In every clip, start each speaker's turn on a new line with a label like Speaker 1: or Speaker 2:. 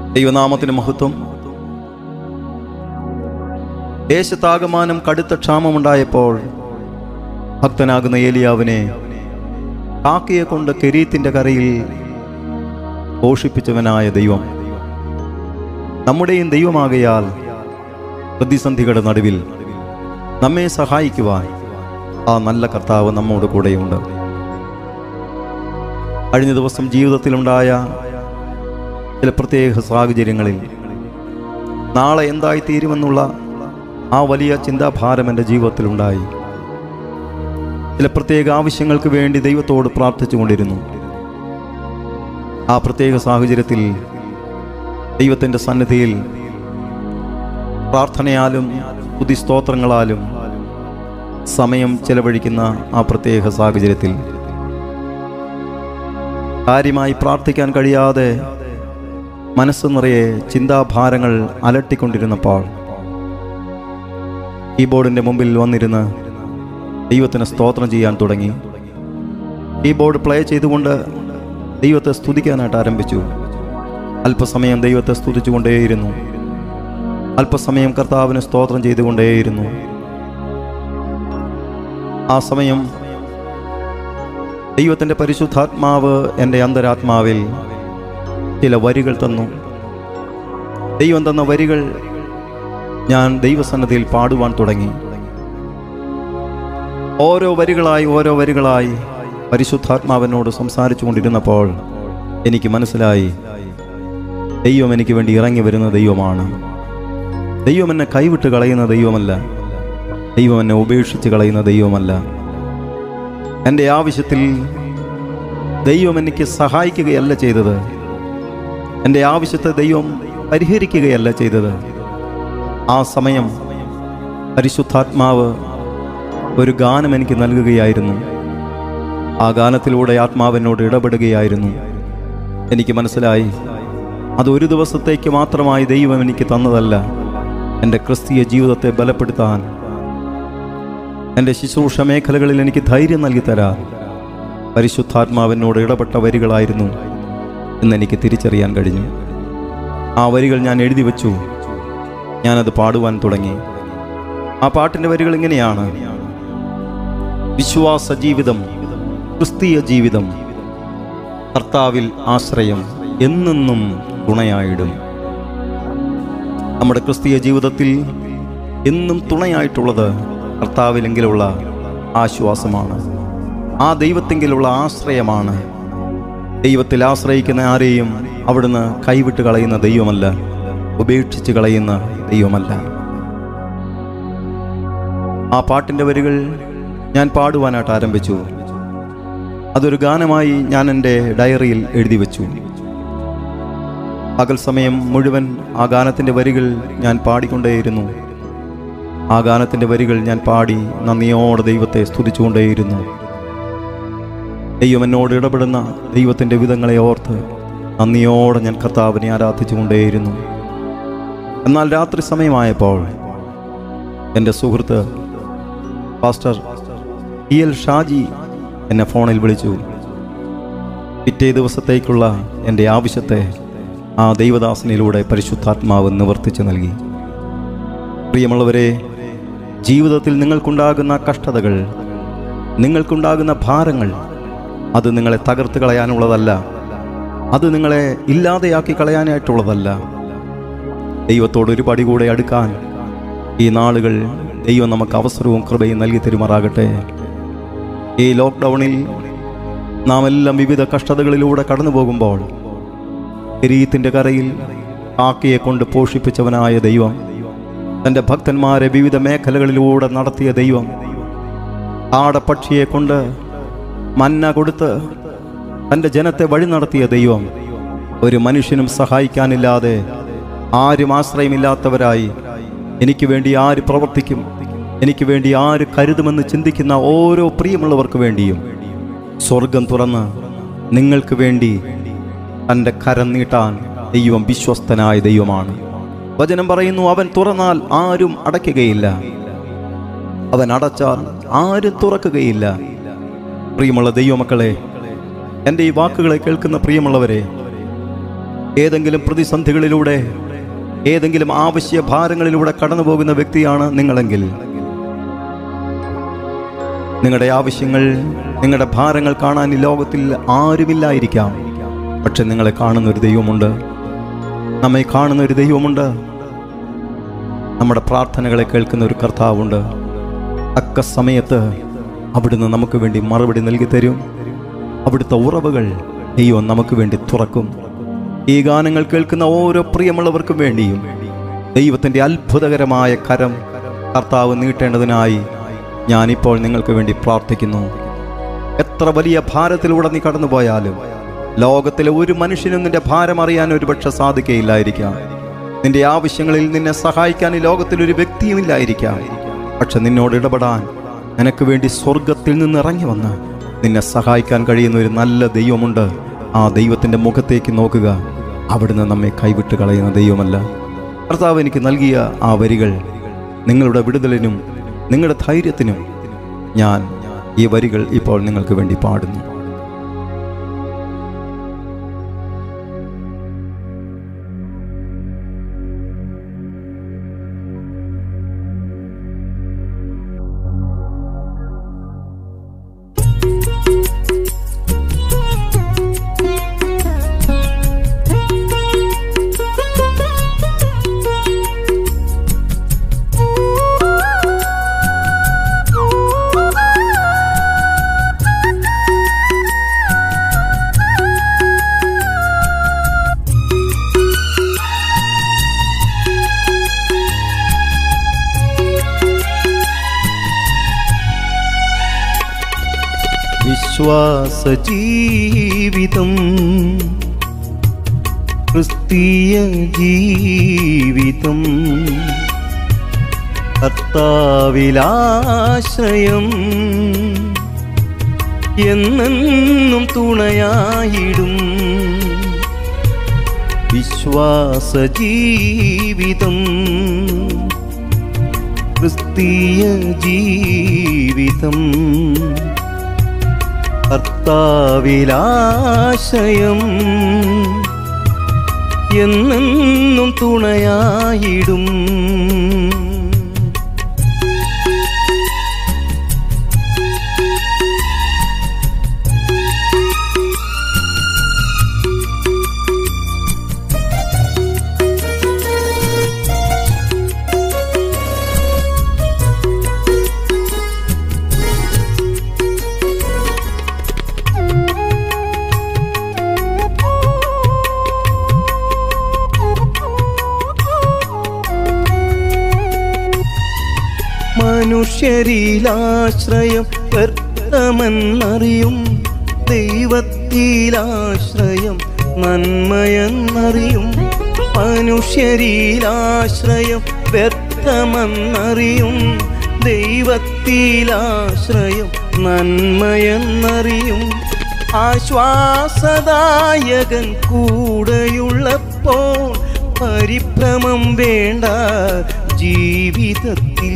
Speaker 1: ദൈവനാമത്തിന് മഹത്വം ദേശത്താകമാനം കടുത്ത ക്ഷാമമുണ്ടായപ്പോൾ ഭക്തനാകുന്ന ഏലിയാവിനെ കാക്കയെ കൊണ്ട് കെരീത്തിന്റെ കരയിൽ പോഷിപ്പിച്ചവനായ ദൈവം നമ്മുടെയും ദൈവമാകയാൽ പ്രതിസന്ധികളുടെ നടുവിൽ നമ്മെ സഹായിക്കുവാൻ ആ നല്ല കർത്താവ് നമ്മോട് കൂടെയുണ്ട് കഴിഞ്ഞ ദിവസം ജീവിതത്തിലുണ്ടായ ചില പ്രത്യേക സാഹചര്യങ്ങളിൽ നാളെ എന്തായി തീരുമെന്നുള്ള ആ വലിയ ചിന്താഭാരം എൻ്റെ ജീവിതത്തിലുണ്ടായി ചില പ്രത്യേക ആവശ്യങ്ങൾക്ക് വേണ്ടി ദൈവത്തോട് പ്രാർത്ഥിച്ചുകൊണ്ടിരുന്നു ആ പ്രത്യേക സാഹചര്യത്തിൽ ദൈവത്തിൻ്റെ സന്നിധിയിൽ പ്രാർത്ഥനയാലും സ്തുതിസ്തോത്രങ്ങളാലും സമയം ചെലവഴിക്കുന്ന ആ പ്രത്യേക സാഹചര്യത്തിൽ കാര്യമായി പ്രാർത്ഥിക്കാൻ കഴിയാതെ മനസ്സ് നിറയെ ചിന്താഭാരങ്ങൾ അലട്ടിക്കൊണ്ടിരുന്നപ്പോൾ കീബോർഡിൻ്റെ മുമ്പിൽ വന്നിരുന്ന് ദൈവത്തിന് സ്തോത്രം ചെയ്യാൻ തുടങ്ങി കീബോർഡ് പ്ലേ ചെയ്തുകൊണ്ട് ദൈവത്തെ സ്തുതിക്കാനായിട്ട് ആരംഭിച്ചു അല്പസമയം ദൈവത്തെ സ്തുതിച്ചുകൊണ്ടേയിരുന്നു അല്പസമയം കർത്താവിന് സ്തോത്രം ചെയ്തുകൊണ്ടേയിരുന്നു ആ സമയം ദൈവത്തിൻ്റെ പരിശുദ്ധാത്മാവ് എൻ്റെ അന്തരാത്മാവിൽ ചില വരികൾ തന്നു ദൈവം തന്ന വരികൾ ഞാൻ ദൈവസന്നദ്ധിയിൽ പാടുവാൻ തുടങ്ങി ഓരോ വരികളായി ഓരോ വരികളായി പരിശുദ്ധാത്മാവിനോട് സംസാരിച്ചു കൊണ്ടിരുന്നപ്പോൾ എനിക്ക് മനസ്സിലായി ദൈവം എനിക്ക് വേണ്ടി ഇറങ്ങി വരുന്ന ദൈവമാണ് ദൈവം എന്നെ കൈവിട്ട് കളയുന്ന ദൈവമല്ല ദൈവം എന്നെ ഉപേക്ഷിച്ച് കളയുന്ന ദൈവമല്ല എൻ്റെ ആവശ്യത്തിൽ ദൈവം എനിക്ക് സഹായിക്കുകയല്ല ചെയ്തത് എൻ്റെ ആവശ്യത്തെ ദൈവം പരിഹരിക്കുകയല്ല ചെയ്തത് ആ സമയം പരിശുദ്ധാത്മാവ് ഒരു ഗാനം എനിക്ക് നൽകുകയായിരുന്നു ആ ഗാനത്തിലൂടെ ആത്മാവിനോട് ഇടപെടുകയായിരുന്നു എനിക്ക് മനസ്സിലായി അത് ഒരു ദിവസത്തേക്ക് മാത്രമായി ദൈവം എനിക്ക് തന്നതല്ല എൻ്റെ ക്രിസ്തീയ ജീവിതത്തെ ബലപ്പെടുത്താൻ എൻ്റെ ശുശ്രൂഷ മേഖലകളിൽ എനിക്ക് ധൈര്യം നൽകി തരാൻ പരിശുദ്ധാത്മാവിനോട് ഇടപെട്ട വരികളായിരുന്നു എന്നെനിക്ക് തിരിച്ചറിയാൻ കഴിഞ്ഞു ആ വരികൾ ഞാൻ എഴുതി വച്ചു ഞാനത് പാടുവാൻ തുടങ്ങി ആ പാട്ടിൻ്റെ വരികൾ ഇങ്ങനെയാണ് വിശ്വാസ ജീവിതം ക്രിസ്തീയ ജീവിതം കർത്താവിൽ ആശ്രയം എന്നെന്നും തുണയായിടും നമ്മുടെ ക്രിസ്തീയ ജീവിതത്തിൽ എന്നും തുണയായിട്ടുള്ളത് കർത്താവിലെങ്കിലുള്ള ആശ്വാസമാണ് ആ ദൈവത്തെങ്കിലുള്ള ആശ്രയമാണ് ദൈവത്തിൽ ആശ്രയിക്കുന്ന ആരെയും അവിടുന്ന് കൈവിട്ട് കളയുന്ന ദൈവമല്ല ഉപേക്ഷിച്ച് കളയുന്ന ദൈവമല്ല ആ പാട്ടിൻ്റെ വരികൾ ഞാൻ പാടുവാനായിട്ട് ആരംഭിച്ചു അതൊരു ഗാനമായി ഞാൻ എൻ്റെ ഡയറിയിൽ എഴുതി വെച്ചു പകൽ സമയം മുഴുവൻ ആ ഗാനത്തിൻ്റെ വരികൾ ഞാൻ പാടിക്കൊണ്ടേയിരുന്നു ആ ഗാനത്തിൻ്റെ വരികൾ ഞാൻ പാടി നന്ദിയോടെ ദൈവത്തെ സ്തുതിച്ചുകൊണ്ടേയിരുന്നു ദൈവം എന്നോട് ഇടപെടുന്ന ദൈവത്തിൻ്റെ വിധങ്ങളെ ഓർത്ത് നന്ദിയോടെ ഞാൻ കർത്താവിനെ ആരാധിച്ചുകൊണ്ടേയിരുന്നു എന്നാൽ രാത്രി സമയമായപ്പോൾ എൻ്റെ സുഹൃത്ത് പാസ്റ്റർ ഇ എൽ ഷാജി എന്നെ ഫോണിൽ വിളിച്ചു പിറ്റേ ദിവസത്തേക്കുള്ള എൻ്റെ ആവശ്യത്തെ ആ ദൈവദാസനിലൂടെ പരിശുദ്ധാത്മാവ് നിവർത്തിച്ചു നൽകി പ്രിയമുള്ളവരെ ജീവിതത്തിൽ നിങ്ങൾക്കുണ്ടാകുന്ന കഷ്ടതകൾ നിങ്ങൾക്കുണ്ടാകുന്ന ഭാരങ്ങൾ അത് നിങ്ങളെ തകർത്ത് കളയാനുള്ളതല്ല അത് നിങ്ങളെ ഇല്ലാതെയാക്കി കളയാനായിട്ടുള്ളതല്ല ദൈവത്തോട് ഒരു പടി കൂടെ അടുക്കാൻ ഈ നാളുകൾ ദൈവം നമുക്ക് അവസരവും കൃപയും നൽകി തരുമാറാകട്ടെ ഈ ലോക്ക്ഡൗണിൽ നാം എല്ലാം വിവിധ കഷ്ടതകളിലൂടെ കടന്നു പോകുമ്പോൾ കിരീത്തിൻ്റെ കരയിൽ കാക്കയെ കൊണ്ട് പോഷിപ്പിച്ചവനായ ദൈവം തൻ്റെ ഭക്തന്മാരെ വിവിധ മേഖലകളിലൂടെ നടത്തിയ ദൈവം ആടപ്പക്ഷിയെ കൊണ്ട് മന്ന കൊടുത്ത് തൻ്റെ ജനത്തെ വഴി നടത്തിയ ദൈവം ഒരു മനുഷ്യനും സഹായിക്കാനില്ലാതെ ആരും ആശ്രയമില്ലാത്തവരായി എനിക്ക് വേണ്ടി ആര് പ്രവർത്തിക്കും എനിക്ക് വേണ്ടി ആര് കരുതുമെന്ന് ചിന്തിക്കുന്ന ഓരോ പ്രിയമുള്ളവർക്ക് വേണ്ടിയും സ്വർഗം തുറന്ന് നിങ്ങൾക്ക് വേണ്ടി തൻ്റെ കരം നീട്ടാൻ ദൈവം വിശ്വസ്തനായ ദൈവമാണ് വചനം പറയുന്നു അവൻ തുറന്നാൽ ആരും അടയ്ക്കുകയില്ല അവൻ അടച്ചാൽ ആരും തുറക്കുകയില്ല പ്രിയമുള്ള ദൈവമക്കളെ എൻ്റെ ഈ വാക്കുകളെ കേൾക്കുന്ന പ്രിയമുള്ളവരെ ഏതെങ്കിലും പ്രതിസന്ധികളിലൂടെ ഏതെങ്കിലും ആവശ്യ ഭാരങ്ങളിലൂടെ കടന്നു പോകുന്ന വ്യക്തിയാണ് നിങ്ങളെങ്കിൽ നിങ്ങളുടെ ആവശ്യങ്ങൾ നിങ്ങളുടെ ഭാരങ്ങൾ കാണാൻ ഈ ലോകത്തിൽ ആരുമില്ലായിരിക്കാം പക്ഷെ നിങ്ങളെ കാണുന്ന ഒരു ദൈവമുണ്ട് നമ്മെ കാണുന്ന ഒരു ദൈവമുണ്ട് നമ്മുടെ പ്രാർത്ഥനകളെ കേൾക്കുന്ന ഒരു കർത്താവുണ്ട് തക്ക സമയത്ത് അവിടുന്ന് നമുക്ക് വേണ്ടി മറുപടി നൽകി തരും അവിടുത്തെ ഉറവുകൾ ദൈവം നമുക്ക് വേണ്ടി തുറക്കും ഈ ഗാനങ്ങൾ കേൾക്കുന്ന ഓരോ പ്രിയമുള്ളവർക്കും വേണ്ടിയും ദൈവത്തിൻ്റെ അത്ഭുതകരമായ കരം കർത്താവ് നീട്ടേണ്ടതിനായി ഞാനിപ്പോൾ നിങ്ങൾക്ക് വേണ്ടി പ്രാർത്ഥിക്കുന്നു എത്ര വലിയ ഭാരത്തിലൂടെ നീ കടന്നുപോയാലും ലോകത്തിലെ ഒരു മനുഷ്യനും നിന്റെ ഭാരം അറിയാൻ ഒരുപക്ഷെ സാധിക്കയില്ലായിരിക്കാം നിന്റെ ആവശ്യങ്ങളിൽ നിന്നെ സഹായിക്കാൻ ഈ ലോകത്തിൽ ഒരു വ്യക്തിയും ഇല്ലായിരിക്കാം പക്ഷെ നിന്നോട് ഇടപെടാൻ നിനക്ക് വേണ്ടി സ്വർഗത്തിൽ നിന്ന് ഇറങ്ങി വന്ന് നിന്നെ സഹായിക്കാൻ കഴിയുന്ന ഒരു നല്ല ദൈവമുണ്ട് ആ ദൈവത്തിൻ്റെ മുഖത്തേക്ക് നോക്കുക അവിടുന്ന് നമ്മെ കൈവിട്ട് കളയുന്ന ദൈവമല്ല കർത്താവ് എനിക്ക് നൽകിയ ആ വരികൾ നിങ്ങളുടെ വിടുതലിനും നിങ്ങളുടെ ധൈര്യത്തിനും ഞാൻ ഈ വരികൾ ഇപ്പോൾ നിങ്ങൾക്ക് വേണ്ടി പാടുന്നു വിശ്വാസ ജീവിതം ക്രിസ്തീയ ജീവിതം കർത്താവിലാശ്രയം എന്നെന്നും തുണയായിടും വിശ്വാസ ജീവിതം ക്രിസ്തീയ ജീവിതം കർത്താവിലാശയം എന്നെന്നും തുണയായിടും മനുഷ്യരിലാശ്രയം വ്യർത്ഥമെന്നറിയും ദൈവത്തിലാശ്രയം നന്മയെന്നറിയും മനുഷ്യരിലാശ്രയം വ്യർത്ഥമെന്നറിയും ദൈവത്തിലാശ്രയം നന്മയെന്നറിയും ആശ്വാസദായകൻ കൂടെയുള്ളപ്പോൾ പരിഭ്രമം വേണ്ട ജീവിതത്തിൽ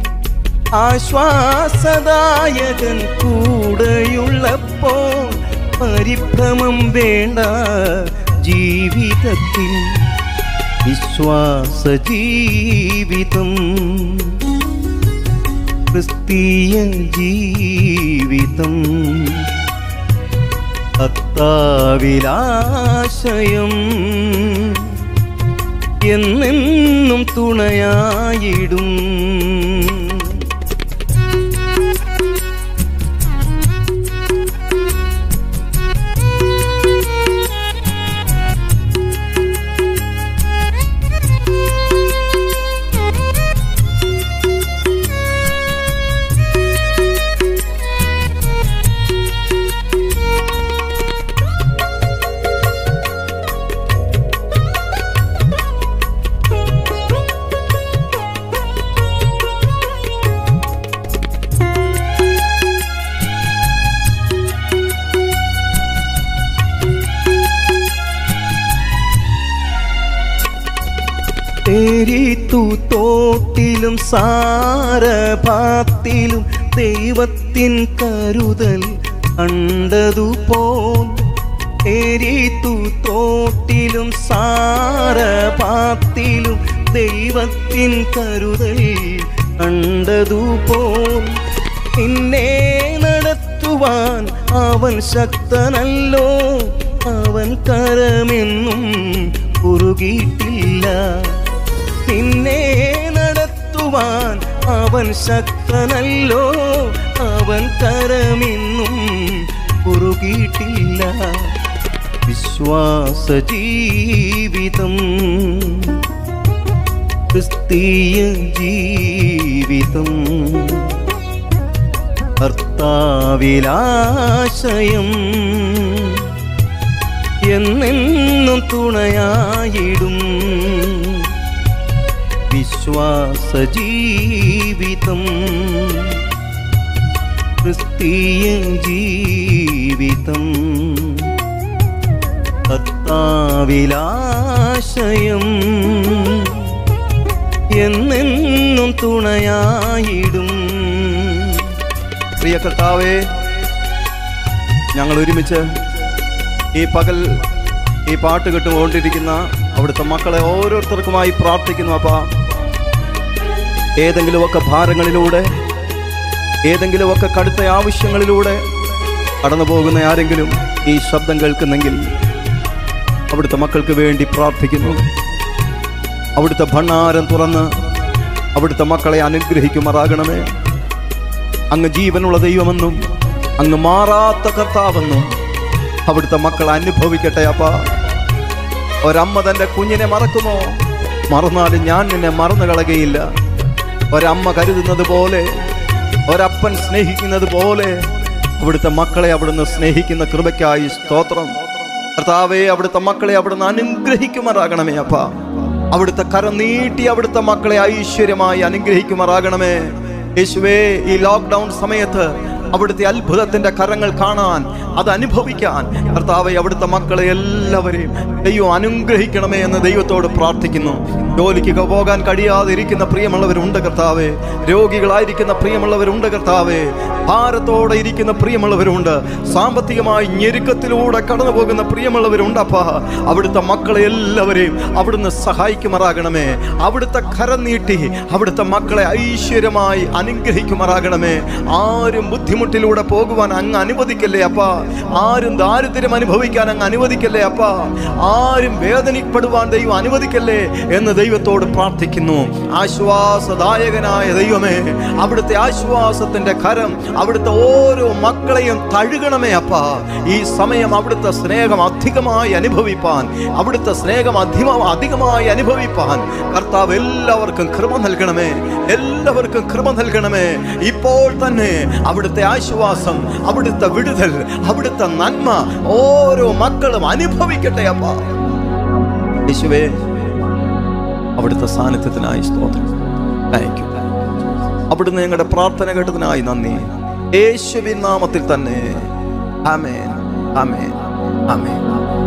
Speaker 1: ആശ്വാസദായകൻ കൂടെയുള്ളപ്പോൾ പരിഭ്രമം വേണ്ട ജീവിതത്തിൽ വിശ്വാസ ജീവിതം ക്രിസ്തീയ ജീവിതം കർത്താവിലാശയം എന്നെന്നും തുണയായിടും തേരീത്തു തോട്ടിലും എരിത്തു തോട്ടിലും സാരപാത്തിലും ദൈവത്തിൻ കരുതൽ കണ്ടതുപോൽ നിന്നെ നടത്തുവാൻ അവൻ ശക്തനല്ലോ അവൻ കരമെന്നും കുറുകിയിട്ടില്ല നിന്നെ നടത്തുവാൻ അവൻ ശക്തനല്ലോ അവൻ കരമെന്നും കുറുകിയിട്ടില്ല വിശ്വാസ ജീവിതം ക്രിസ്തീയ ജീവിതം ഭർത്താവിലാശയം എന്നെന്നും തുണയായിടും വിശ്വാസ ജീവിതം ക്രിസ്തീയ ജീവിതം കർത്താവിലാശയം എന്നെന്നും തുണയായിടും പ്രിയ കർത്താവേ ഞങ്ങൾ ഒരുമിച്ച് ഈ പകൽ ഈ പാട്ട് കേട്ടുകൊണ്ടിരിക്കുന്ന അവിടുത്തെ മക്കളെ ഓരോരുത്തർക്കുമായി പ്രാർത്ഥിക്കുന്നു അപ്പാ ഏതെങ്കിലുമൊക്കെ ഭാരങ്ങളിലൂടെ ഏതെങ്കിലുമൊക്കെ കടുത്ത ആവശ്യങ്ങളിലൂടെ കടന്നു പോകുന്ന ആരെങ്കിലും ഈ ശബ്ദം കേൾക്കുന്നെങ്കിൽ അവിടുത്തെ മക്കൾക്ക് വേണ്ടി പ്രാർത്ഥിക്കുന്നു അവിടുത്തെ ഭണ്ണാരം തുറന്ന് അവിടുത്തെ മക്കളെ അനുഗ്രഹിക്കുമാറാകണമേ അങ്ങ് ജീവനുള്ള ദൈവമെന്നും അങ്ങ് മാറാത്ത കർത്താവെന്നും അവിടുത്തെ മക്കൾ അനുഭവിക്കട്ടെ അപ്പ ഒരമ്മ തൻ്റെ കുഞ്ഞിനെ മറക്കുമോ മറന്നാലും ഞാൻ നിന്നെ മറന്നു കളകയില്ല ഒരമ്മ കരുതുന്നത് പോലെ ഒരപ്പൻ സ്നേഹിക്കുന്നത് പോലെ അവിടുത്തെ മക്കളെ അവിടുന്ന് സ്നേഹിക്കുന്ന കൃപയ്ക്കായി സ്തോത്രം കർത്താവെ അവിടുത്തെ മക്കളെ അവിടുന്ന് അനുഗ്രഹിക്കുമാറാകണമേ അപ്പ അവിടുത്തെ കരം നീട്ടി അവിടുത്തെ മക്കളെ ഐശ്വര്യമായി അനുഗ്രഹിക്കുമാറാകണമേ യേശുവേ ഈ ലോക്ക്ഡൗൺ സമയത്ത് അവിടുത്തെ അത്ഭുതത്തിന്റെ കരങ്ങൾ കാണാൻ അത് അനുഭവിക്കാൻ കർത്താവെ അവിടുത്തെ മക്കളെ എല്ലാവരെയും ദൈവം അനുഗ്രഹിക്കണമേ എന്ന് ദൈവത്തോട് പ്രാർത്ഥിക്കുന്നു ജോലിക്ക് പോകാൻ കഴിയാതെ ഇരിക്കുന്ന പ്രിയമുള്ളവരുണ്ട് കർത്താവെ രോഗികളായിരിക്കുന്ന പ്രിയമുള്ളവരുണ്ട് കർത്താവെ ഭാരത്തോടെ ഇരിക്കുന്ന പ്രിയമുള്ളവരുണ്ട് സാമ്പത്തികമായി ഞെരുക്കത്തിലൂടെ കടന്നു പോകുന്ന പ്രിയമുള്ളവരുണ്ട് അപ്പാ അവിടുത്തെ മക്കളെ എല്ലാവരെയും അവിടുന്ന് സഹായിക്കുമാറാകണമേ അവിടുത്തെ കരം നീട്ടി അവിടുത്തെ മക്കളെ ഐശ്വര്യമായി അനുഗ്രഹിക്കുമാറാകണമേ ആരും ബുദ്ധിമുട്ടിലൂടെ പോകുവാൻ അങ്ങ് അനുവദിക്കല്ലേ അപ്പാ ആരും ദാരിദ്ര്യം അനുഭവിക്കാൻ അങ്ങ് അനുവദിക്കല്ലേ അപ്പാ ആരും വേദനിപ്പെടുവാൻ ദൈവം അനുവദിക്കല്ലേ എന്ന് ദൈവത്തോട് പ്രാർത്ഥിക്കുന്നു ആശ്വാസദായകനായ ദൈവമേ അവിടുത്തെ ആശ്വാസത്തിന്റെ കരം അവിടുത്തെ ഓരോ മക്കളെയും തഴുകണമേ അപ്പാ ഈ സമയം അവിടുത്തെ സ്നേഹം അധികമായി അനുഭവിപ്പാൻ അവിടുത്തെ സ്നേഹം അധിക അധികമായി അനുഭവിപ്പാൻ കർത്താവ് എല്ലാവർക്കും കൃപ നൽകണമേ എല്ലാവർക്കും കൃപ നൽകണമേ ഇപ്പോൾ തന്നെ അവിടുത്തെ ആശ്വാസം അവിടുത്തെ വിടുതൽ അവിടുത്തെ നന്മ ഓരോ മക്കളും അനുഭവിക്കട്ടെ അപ്പാ യേശുവേ അവിടുത്തെ സാന്നിധ്യത്തിനായി സ്തോത്രം താങ്ക് യു അവിടുന്ന് ഞങ്ങളുടെ പ്രാർത്ഥന കേട്ടതിനായി നന്ദി യേശുവിൻ നാമത്തിൽ തന്നെ ആമേൻ ആമേൻ ആമേൻ